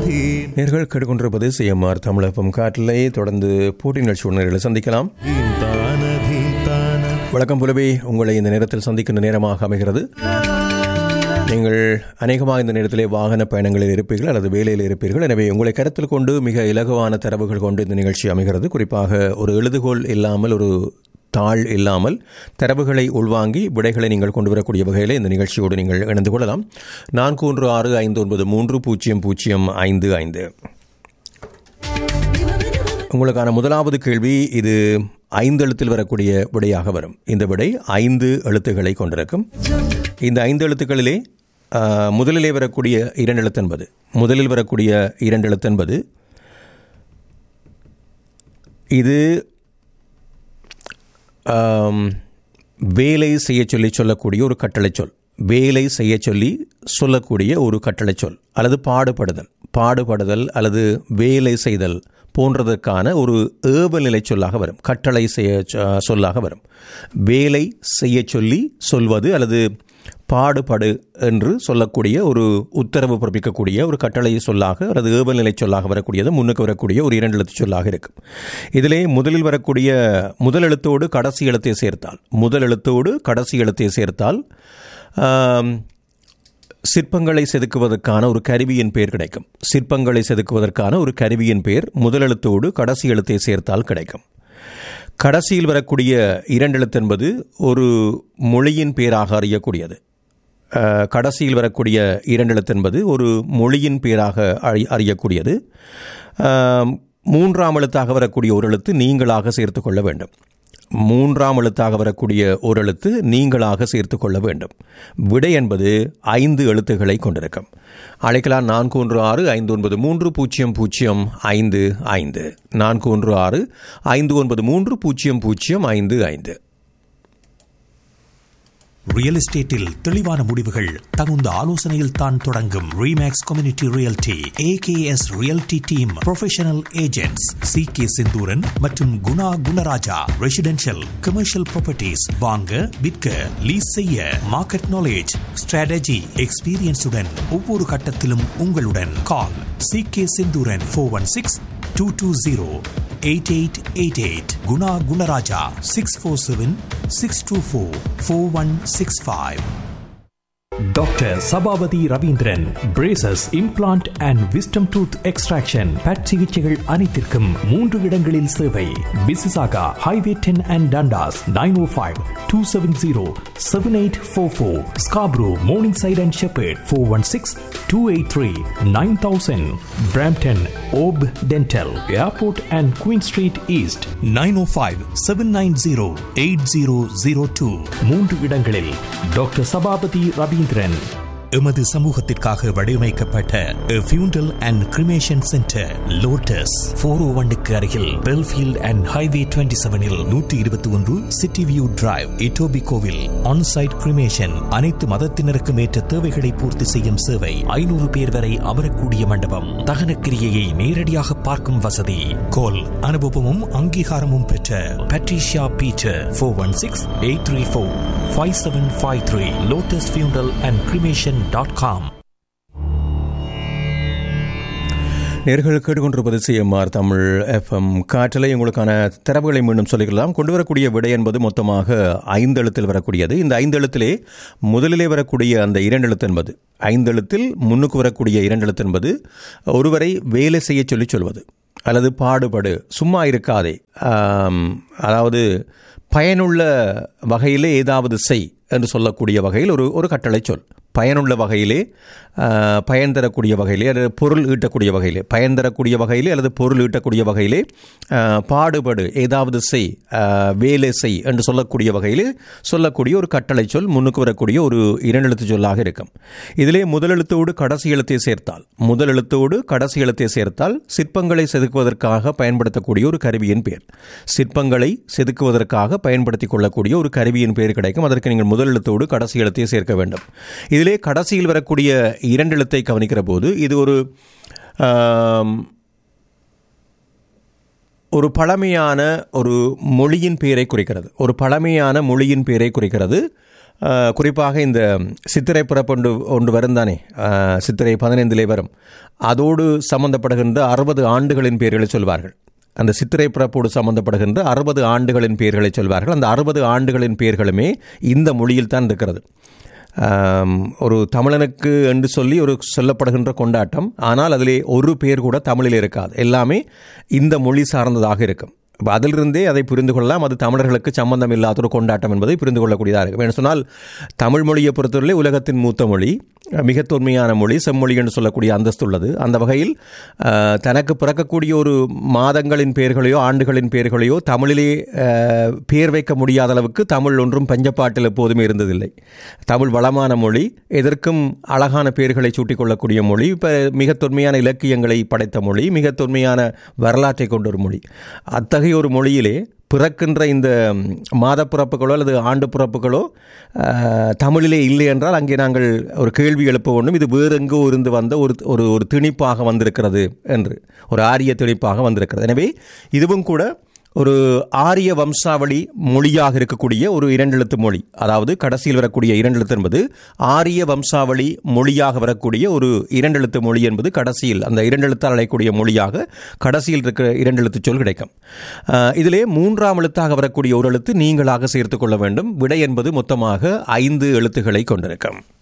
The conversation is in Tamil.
தானதி நேர்கள் கேட்டுக்கொண்டிருப்பது சிஎம்ஆர் தமிழகம் காட்டிலே தொடர்ந்து போட்டி நிகழ்ச்சி உணர்களை சந்திக்கலாம் தானதி தான வழக்கம் போலவே உங்களை இந்த நேரத்தில் சந்திக்கின்ற நேரமாக அமைகிறது நீங்கள் அநேகமாக இந்த நேரத்திலே வாகன பயணங்களில் இருப்பீர்கள் அல்லது வேலையில் இருப்பீர்கள் எனவே உங்களை கருத்தில் கொண்டு மிக இலகுவான தரவுகள் கொண்டு இந்த நிகழ்ச்சி அமைகிறது குறிப்பாக ஒரு எழுதுகோல் இல்லாமல் ஒரு தாள் இல்லாமல் தரவுகளை உள்வாங்கி விடைகளை நீங்கள் கொண்டு வரக்கூடிய வகையில் இந்த நிகழ்ச்சியோடு நீங்கள் இணைந்து கொள்ளலாம் நான்கு ஒன்று ஆறு ஐந்து ஒன்பது மூன்று பூஜ்ஜியம் பூஜ்ஜியம் ஐந்து ஐந்து உங்களுக்கான முதலாவது கேள்வி இது ஐந்து எழுத்தில் வரக்கூடிய விடையாக வரும் இந்த விடை ஐந்து எழுத்துக்களை கொண்டிருக்கும் இந்த ஐந்து எழுத்துக்களிலே ஆ, முதலிலே வரக்கூடிய இரண்டு எழுத்து என்பது முதலில் வரக்கூடிய இரண்டு எழுத்து என்பது இது ஆம், வேலை செய்ய சொல்லி சொல்லக்கூடிய ஒரு கட்டளை சொல் வேலை செய்ய சொல்லி சொல்லக்கூடிய ஒரு கட்டளை சொல் அல்லது பாடுபடுதல் பாடுபடுதல் அல்லது வேலை செய்தல் போன்றதற்கான ஒரு ஏவல் நிலை சொல்லாக வரும் கட்டளை செய்ய சொ- சொல்லாக வரும் வேலை செய்ய சொல்லி சொல்வது அல்லது பாடுபடு என்று சொல்லக்கூடிய ஒரு உத்தரவு பிறப்பிக்கக்கூடிய ஒரு கட்டளை சொல்லாக அல்லது ஏவல் நிலை சொல்லாக வரக்கூடியது முன்னுக்கு வரக்கூடிய ஒரு இரண்டு எழுத்து சொல்லாக இருக்கும் இதிலே முதலில் வரக்கூடிய முதல் எழுத்தோடு கடைசி எழுத்தை சேர்த்தால் முதல் எழுத்தோடு கடைசி எழுத்தை சேர்த்தால் ஆம், சிற்பங்களை செதுக்குவதற்கான ஒரு கருவியின் பெயர் கிடைக்கும் சிற்பங்களை செதுக்குவதற்கான ஒரு கருவியின் பெயர் முதல் எழுத்தோடு கடைசி எழுத்தை சேர்த்தால் கிடைக்கும் கடைசியில் வரக்கூடிய இரண்டு எழுத்து என்பது ஒரு மொழியின் பெயராக அறியக்கூடியது அஹ், கடைசியில் வரக்கூடிய இரண்டு எழுத்து என்பது ஒரு மொழியின் பெயராக அறி அறியக்கூடியது அஹ், மூன்றாம் எழுத்தாக வரக்கூடிய ஒரு எழுத்து நீங்களாக சேர்த்து கொள்ள வேண்டும் மூன்றாம் எழுத்தாக வரக்கூடிய ஒரு எழுத்து நீங்களாக சேர்த்து கொள்ள வேண்டும் விடை என்பது ஐந்து எழுத்துக்களை கொண்டிருக்கும் அழைக்கலாம் நான்கு ஒன்று ஆறு ஐந்து ஒன்பது மூன்று பூஜ்ஜியம் பூஜ்ஜியம் ஐந்து ஐந்து நான்கு ஒன்று ஆறு ஐந்து ஒன்பது மூன்று பூஜ்ஜியம் பூஜ்ஜியம் ஐந்து ஐந்து ரியல் எஸ்டேட்டில் தெளிவான முடிவுகள் தகுந்த ஆலோசனையில் தான் தொடங்கும் Remax community realty AKS realty team professional agents C K Senthuran மற்றும் Guna Gunaraja residential commercial properties வாங்க விற்க லீஸ் செய்ய மார்க்கெட் நாலேஜ் ஸ்ட்ராட்டஜி எக்ஸ்பீரியன்ஸுடன் ஒவ்வொரு கட்டத்திலும் உங்களுடன் call C K Senthuran four one six two two zero eight eight eight eight Guna Gunaraja six four seven six two four four one six five doctor Sabapathy Ravindran braces implant and wisdom tooth extraction but சிகிச்சைகள் அனைத்திற்கும் மூன்று இடங்களில் சேவை Mississauga highway ten and Dundas nine o five two seven zero seven eight four four Scarborough Morningside and Sheppard four one six two eight three nine thousand Brampton of dental airport and Queen Street East nine o five seven nine zero eight zero zero two மூன்று இடங்களில் டாக்டர் சபாபதி ரவீந்திரன் எமது சமூகத்திற்காக வடிவமைக்கப்பட்ட funeral and cremation centre Lotus four o ஒன்னுக்கு அருகில் பெல்ஃபீல்ட் அண்ட் ஹைவே டுவெண்ட்டி செவனில் நூற்றி இருபத்தி ஒன்று சிட்டி வியூ டிரைவ் இட்டோபி கோவில் ஆன்சைட் கிரிமேஷன் அனைத்து மதத்தினருக்கும் ஏற்ற தேவைகளை பூர்த்தி செய்யும் சேவை ஐநூறு பேர் வரை அமரக்கூடிய மண்டபம் தகனக்கிரியையை நேரடியாக பார்க்கும் வசதி கோல் அனுபவமும் அங்கீகாரமும் பெற்ற Patricia Peter four one six eight three four five seven five three Lotus funeral and cremation dot com நேர்கள் கேட்டுக்கொண்டிருப்பது சிஎம்ஆர் தமிழ் எஃப்எம் காற்றலை உங்களுக்கான தரவுகளை மீண்டும் சொல்லிக்கலாம் கொண்டு வரக்கூடிய விடை என்பது மொத்தமாக ஐந்து எழுத்தில் வரக்கூடியது இந்த ஐந்து எழுத்திலே முதலிலே வரக்கூடிய அந்த இரண்டு எழுத்து என்பது ஐந்து எழுத்தில் முன்னுக்கு வரக்கூடிய இரண்டு எழுத்து என்பது ஒருவரை வேலை செய்ய சொல்லி சொல்வது அல்லது பாடுபடு சும்மா இருக்காதே ஆம், அதாவது பயனுள்ள வகையிலே ஏதாவது செய் என்று சொல்லக்கூடிய வகையில் ஒரு ஒரு கட்டளை சொல் பயனுள்ள வகையிலே ஆஹ், பயன் தரக்கூடிய வகையிலே அல்லது பொருள் ஈட்டக்கூடிய வகையிலே பயன் தரக்கூடிய வகையிலே அல்லது பொருள் ஈட்டக்கூடிய வகையிலே ஆஹ், பாடுபடு ஏதாவது செய் ஆஹ், வேலை செய் என்று சொல்லக்கூடிய வகையிலே சொல்லக்கூடிய ஒரு கட்டளை சொல் முன்னுக்கு வரக்கூடிய ஒரு இரண்டு எழுத்து சொல்லாக இருக்கும் இதிலே முதல் எழுத்தோடு கடைசி எழுத்தை சேர்த்தால் முதல் எழுத்தோடு கடைசி எழுத்தை சேர்த்தால் சிற்பங்களை செதுக்குவதற்காக பயன்படுத்தக்கூடிய ஒரு கருவியின் பெயர் சிற்பங்களை செதுக்குவதற்காக பயன்படுத்திக் கொள்ளக்கூடிய ஒரு கருவியின் பெயர் கிடைக்கும் அதற்கு நீங்கள் முதல் எழுத்தோடு கடைசி எழுத்தை சேர்க்க வேண்டும் இதிலே கடைசியில் வரக்கூடிய இரண்டு எழுத்தை கவனிக்கிற போது இது ஒரு ஆம், ஒரு பழமையான ஒரு மொழியின் பெயரை குறிக்கிறது ஒரு பழமையான மொழியின் பெயரை குறிக்கிறது அஹ், குறிப்பாக இந்த சித்திரை பிறப்பு ஒன்று ஒன்று வரும் தானே அஹ், சித்திரை பதினைந்திலே வரும் அதோடு சம்பந்தப்படுகின்ற அறுபது ஆண்டுகளின் பெயர்களை சொல்வார்கள் அந்த சித்திரை பிறப்போடு சம்பந்தப்படுகின்ற அறுபது ஆண்டுகளின் பெயர்களை சொல்வார்கள் அந்த அறுபது ஆண்டுகளின் பெயர்களுமே இந்த மொழியில் தான் இருக்கிறது ஆம், ஒரு தமிழனுக்கு என்று சொல்லி ஒரு சொல்லப்படுகின்ற கொண்டாட்டம் ஆனால் அதிலே ஒரு பேர் கூட தமிழில் இருக்காது எல்லாமே இந்த மொழி சார்ந்ததாக இருக்கும் அப்ப அதிலிருந்தே அதை புரிந்து கொள்ளலாம் அது தமிழர்களுக்கு சம்பந்தம் இல்லாத ஒரு கொண்டாட்டம் என்பதை புரிந்து கொள்ளக்கூடியதாக இருக்கும் என்று சொன்னால் தமிழ் மொழியை பொறுத்தவரை உலகத்தின் மூத்த மொழி மிக தொன்மையான மொழி செம்மொழி என்று சொல்லக்கூடிய அந்தஸ்து உள்ளது அந்த வகையில் அஹ், தனக்கு பிறக்கக்கூடிய ஒரு மாதங்களின் பெயர்களையோ ஆண்டுகளின் பெயர்களையோ தமிழிலே அஹ், பெயர் வைக்க முடியாத அளவுக்கு தமிழ் ஒன்றும் பஞ்சப்பாட்டில் எப்போதுமே இருந்ததில்லை தமிழ் வளமான மொழி எதற்கும் அழகான பெயர்களை சூட்டிக் கொள்ளக்கூடிய மொழி இப்போ மிக தொன்மையான இலக்கியங்களை படைத்த மொழி மிக தொன்மையான வரலாற்றை கொண்ட ஒரு மொழி அத்தகைய ஒரு மொழியிலே பிறக்கின்ற இந்த மாத பிறப்புகளோ அல்லது ஆண்டு பிறப்புகளோ அஹ், தமிழிலே இல்லை என்றால் அங்கே நாங்கள் ஒரு கேள்வி எழுப்ப வேண்டும் இது வேறு எங்கோ இருந்து வந்த ஒரு ஒரு ஒரு திணிப்பாக வந்திருக்கிறது என்று ஒரு ஆரிய திணிப்பாக வந்திருக்கிறது எனவே இதுவும் கூட ஒரு ஆரிய வம்சாவளி மொழியாக இருக்கக்கூடிய ஒரு இரண்டெழுத்து மொழி அதாவது கடைசியில் வரக்கூடிய இரண்டெழுத்து என்பது ஆரிய வம்சாவளி மொழியாக வரக்கூடிய ஒரு இரண்டெழுத்து மொழி என்பது கடைசியில் அந்த இரண்டெழுத்தால் அழைக்கக்கூடிய மொழியாக கடைசியில் இருக்கிற இரண்டெழுத்து சொல் கிடைக்கும் அஹ், இதிலே மூன்றாம் எழுத்தாக வரக்கூடிய ஒரு எழுத்து நீங்களாக சேர்த்துக் கொள்ள வேண்டும் விடை என்பது மொத்தமாக ஐந்து எழுத்துக்களை கொண்டிருக்கும்